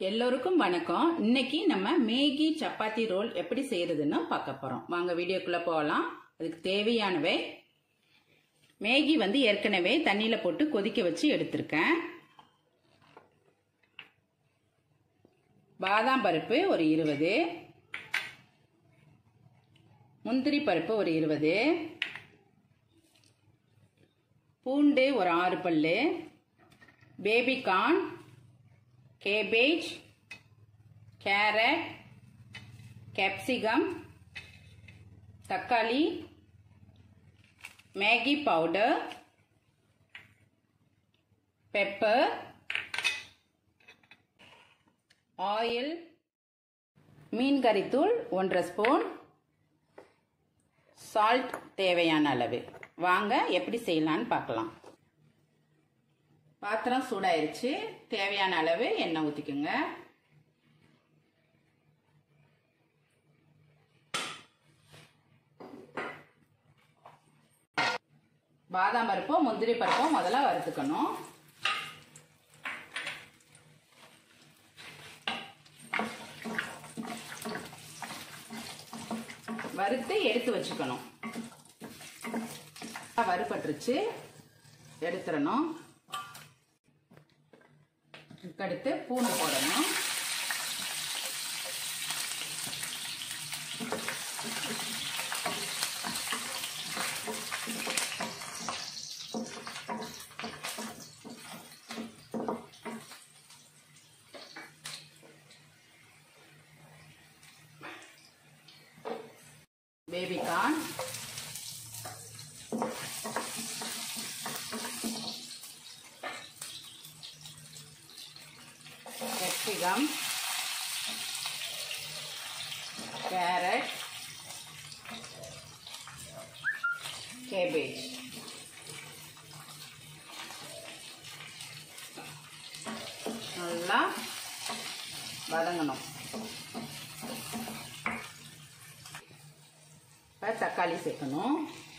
எல்லோருக்கும் வணக்கம் இன்னைக்கு நம்ம மேகி சப்பாத்தி ரோல் எப்படி செய்யறதுன்னு பார்க்க போறோம் வாங்க வீடியோக்குள்ள போகலாம் அதுக்கு தேவையானவை மேகி வந்து ஏற்கனவே தண்ணியில போட்டு கொதிக்க வச்சு எடுத்திருக்கேன் பாதாம் பருப்பு ஒரு இருபது முந்திரி பருப்பு ஒரு இருபது பூண்டு ஒரு ஆறு பல்லு பேபிகார்ன் கேபேஜ் கேரட் கேப்சிகம் தக்காளி மேகி பவுடர் பெப்பர் ஆயில் மீன் கறித்தூள் ஒன்றரை ஸ்பூன் சால்ட் தேவையான அளவு வாங்க எப்படி செய்யலான்னு பார்க்கலாம் பாத்திரம் சூடாயிருச்சு தேவையான அளவு எண்ணெய் ஊற்றிக்குங்க பாதாம் பருப்பும் முந்திரி பருப்பும் முதல்ல வறுத்துக்கணும் வறுத்து எடுத்து வச்சுக்கணும் வறுபட்டுருச்சு எடுத்துடணும் அடுத்து பூண்டு போடணும் பேபிகார்ன் கேப்சிகம் கேரட் கேபேஜ் நல்லா வதங்கணும் இப்போ தக்காளி சேர்க்கணும்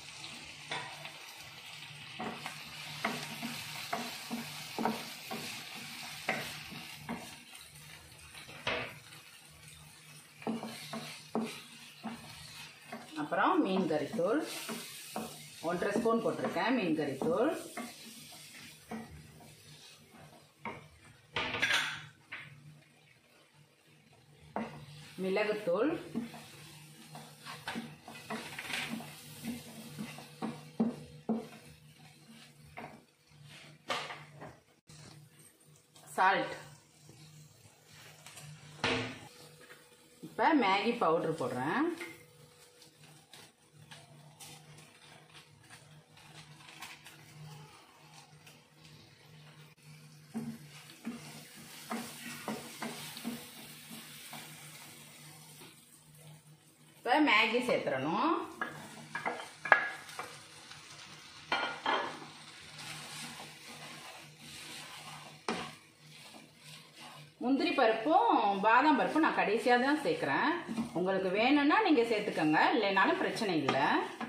அப்புறம் மீன் கறித்தூள் ஒன்றரை ஸ்பூன் போட்டிருக்கேன் மீன் கறித்தூள் மிளகுத்தூள் சால்ட் இப்போ மேகி பவுடர் போடுறேன் இப்போ மேகி சேர்த்துடணும் முந்திரி பருப்பும் பாதாம் பருப்பும் நான் கடைசியாக தான் சேர்க்குறேன் உங்களுக்கு வேணும்னா நீங்கள் சேர்த்துக்கோங்க இல்லைனாலும் பிரச்சனை இல்லை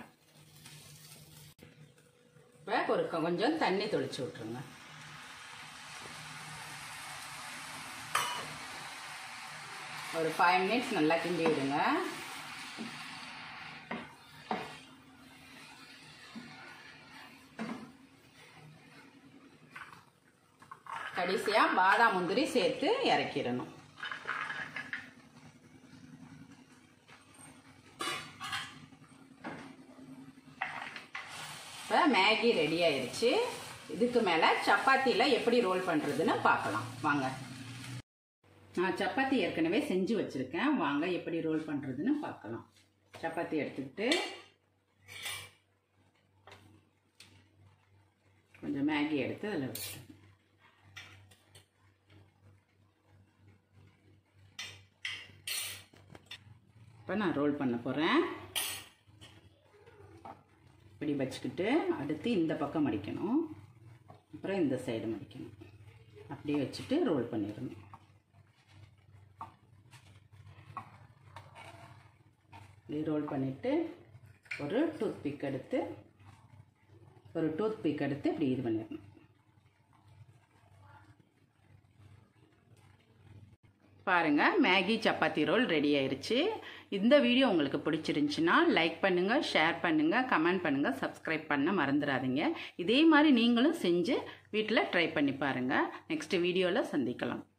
இப்போ ஒரு கொஞ்சம் தண்ணி தொளிச்சு விட்ருங்க ஒரு ஃபைவ் மினிட்ஸ் நல்லா கிண்டி விடுங்க கடைசியாக பாதாம் முந்திரி சேர்த்து இறக்கிடணும் இப்போ மேகி ரெடி ஆயிடுச்சு இதுக்கு மேலே சப்பாத்தியில் எப்படி ரோல் பண்ணுறதுன்னு பார்க்கலாம் வாங்க நான் சப்பாத்தி ஏற்கனவே செஞ்சு வச்சுருக்கேன் வாங்க எப்படி ரோல் பண்ணுறதுன்னு பார்க்கலாம் சப்பாத்தி எடுத்துக்கிட்டு கொஞ்சம் மேகி எடுத்து அதில் வச்சுருக்கேன் இப்போ நான் ரோல் பண்ண போகிறேன் இப்படி வச்சுக்கிட்டு அடுத்து இந்த பக்கம் மடிக்கணும் அப்புறம் இந்த சைடு மடிக்கணும் அப்படியே வச்சுட்டு ரோல் பண்ணிடணும் இப்படி ரோல் பண்ணிவிட்டு ஒரு டூத் பிக் எடுத்து ஒரு டூத் பிக் எடுத்து இப்படி இது பண்ணிடணும் பாருங்கள் மேகி சப்பாத்தி ரோல் ரெடி ஆயிருச்சு இந்த வீடியோ உங்களுக்கு பிடிச்சிருந்துச்சுன்னா லைக் பண்ணுங்கள் ஷேர் பண்ணுங்கள் கமெண்ட் பண்ணுங்கள் சப்ஸ்கிரைப் பண்ண மறந்துடாதீங்க இதே மாதிரி நீங்களும் செஞ்சு வீட்டில் ட்ரை பண்ணி பாருங்கள் நெக்ஸ்ட் வீடியோவில் சந்திக்கலாம்